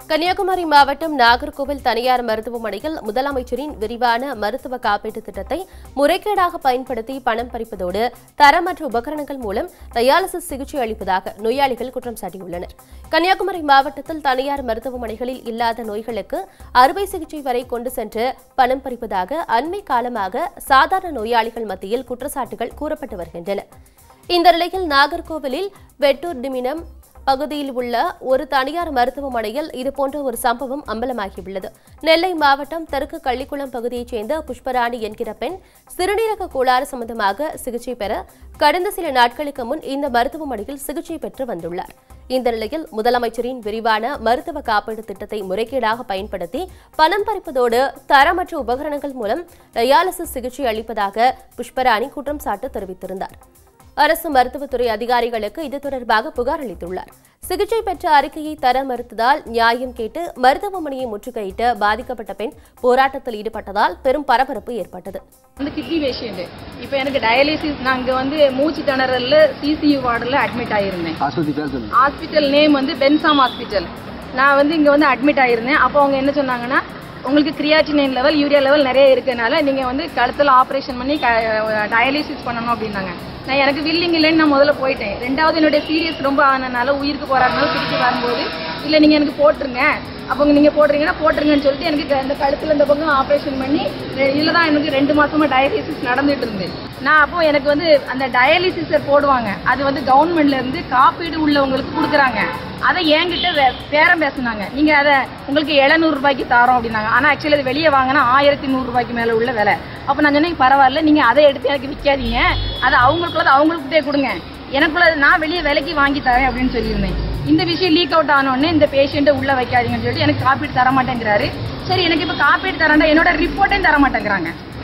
கன்னியாகுமரி மாவட்டம் நாகர்கோவில் தனியார் மருத்துவமனையில் முதலமைச்சரின் விரிவான மருத்துவ காப்பீட்டு திட்டத்தை முறைகேடாக பயன்படுத்தி பணம் பறிப்பதோடு தரமற்ற உபகரணங்கள் மூலம் டயாலிசிஸ் சிகிச்சை அளிப்பதாக நோயாளிகள் குற்றம் சாட்டியுள்ளனர் கன்னியாகுமரி மாவட்டத்தில் தனியார் மருத்துவமனைகளில் இல்லாத நோய்களுக்கு அறுவை சிகிச்சை வரை கொண்டு சென்று பணம் பறிப்பதாக அண்மை காலமாக சாதாரண நோயாளிகள் மத்தியில் குற்றச்சாட்டுகள் கூறப்பட்டு வருகின்றன இந்த நிலையில் நாகர்கோவிலில் வெட்டூர் டிமினம் பகுதியில் உள்ள ஒரு தனியார் மருத்துவமனையில் இதுபோன்ற ஒரு சம்பவம் அம்பலமாகியுள்ளது நெல்லை மாவட்டம் தெற்கு கள்ளிக்குளம் பகுதியைச் சேர்ந்த புஷ்பராணி என்கிற பெண் சிறுநீரக கோளாறு சம்பந்தமாக சிகிச்சை பெற கடந்த சில நாட்களுக்கு முன் இந்த மருத்துவமனையில் சிகிச்சை பெற்று வந்துள்ளார் இந்த நிலையில் முதலமைச்சரின் விரிவான மருத்துவ காப்பீடு திட்டத்தை முறைகேடாக பயன்படுத்தி பணம் பறிப்பதோடு தரமற்ற உபகரணங்கள் மூலம் டயாலிசிஸ் சிகிச்சை அளிப்பதாக புஷ்பராணி குற்றம் சாட்டு தெரிவித்திருந்தார் அரசு மருத்துவத்துறை அதிகாரிகளுக்கு இது தொடர்பாக புகார் அளித்துள்ளார் சிகிச்சை பெற்ற அறிக்கையை தர மறுத்ததால் நியாயம் கேட்டு மருத்துவமனையை முற்றுகையிட்டு பாதிக்கப்பட்ட பெண் போராட்டத்தில் ஈடுபட்டதால் பெரும் பரபரப்பு ஏற்பட்டது வந்து கிட்னி பேஷண்ட் இப்போ எனக்கு டயாலிசிஸ் நான் இங்க வந்து மூச்சு திணறல்ல சிசியு வார்டில் அட்மிட் ஆயிருந்தேன் ஆஸ்பத்திரி பேர் சொல்லுங்க ஹாஸ்பிட்டல் நேம் வந்து பென்சாம் ஹாஸ்பிட்டல் நான் வந்து இங்க வந்து அட்மிட் ஆயிருந்தேன் அப்போ அவங்க என்ன சொன்னாங்கன்னா உங்களுக்கு கிரியாட்டினைன் லெவல் யூரியா லெவல் நிறைய இருக்கனால நீங்க வந்து கழுத்துல ஆபரேஷன் பண்ணி டயாலிசிஸ் பண்ணணும் அப்படின்னாங்க நான் எனக்கு வில்லிங் இல்லைன்னு நான் முதல்ல போயிட்டேன் ரெண்டாவது என்னுடைய சீரியஸ் ரொம்ப ஆனனால உயிருக்கு போராடினால திருப்பி வரும்போது இல்லை நீங்க எனக்கு போட்டுருங்க அப்போ நீங்க போடுறீங்கன்னா போட்டுருங்கன்னு சொல்லிட்டு எனக்கு க- இந்த கழுத்துல இந்த பக்கம் ஆபரேஷன் பண்ணி ரெ- இதுல தான் எனக்கு ரெண்டு மாசமா டயாலிசிஸ் நடந்துட்டு இருந்து நான் அப்போ எனக்கு வந்து அந்த டயாலிசிஸை போடுவாங்க அது வந்து கவர்மெண்ட்ல இருந்து காப்பீடு உள்ளவங்களுக்கு கொடுக்குறாங்க அதை என்கிட்ட வே- பேரம் பேசுனாங்க நீங்க அதை உங்களுக்கு 700 ரூபாய்க்கு தரோம் அப்படின்னாங்க ஆனா ஆக்சுவலி அது வெளியே வாங்கினா ஆயிரத்தி நூறு ரூபாய்க்கு மேல உள்ள விலை அப்ப நான் சொன்னேன் பரவாயில்ல நீங்க அதை எடுத்து எனக்கு விற்காதீங்க அதை அவங்களுக்குள்ளது அவங்களுக்கிட்டே கொடுங்க எனக்குள்ள நான் வெளியே விலைக்கு வாங்கி தரேன் அப்படின்னு சொல்லியிருந்தேன் இந்த விஷயம் லீக் அவுட் ஆன உடனே இந்த பேஷண்ட்டை உள்ள வைக்காதீங்கன்னு சொல்லிட்டு எனக்கு காப்பீடு தர மாட்டேங்கிறாரு சரி எனக்கு இப்ப காப்பீடு தரேன்டா என்னோட ரிப்போர்ட்டையும் தர மாட்டேங்கிறாங்க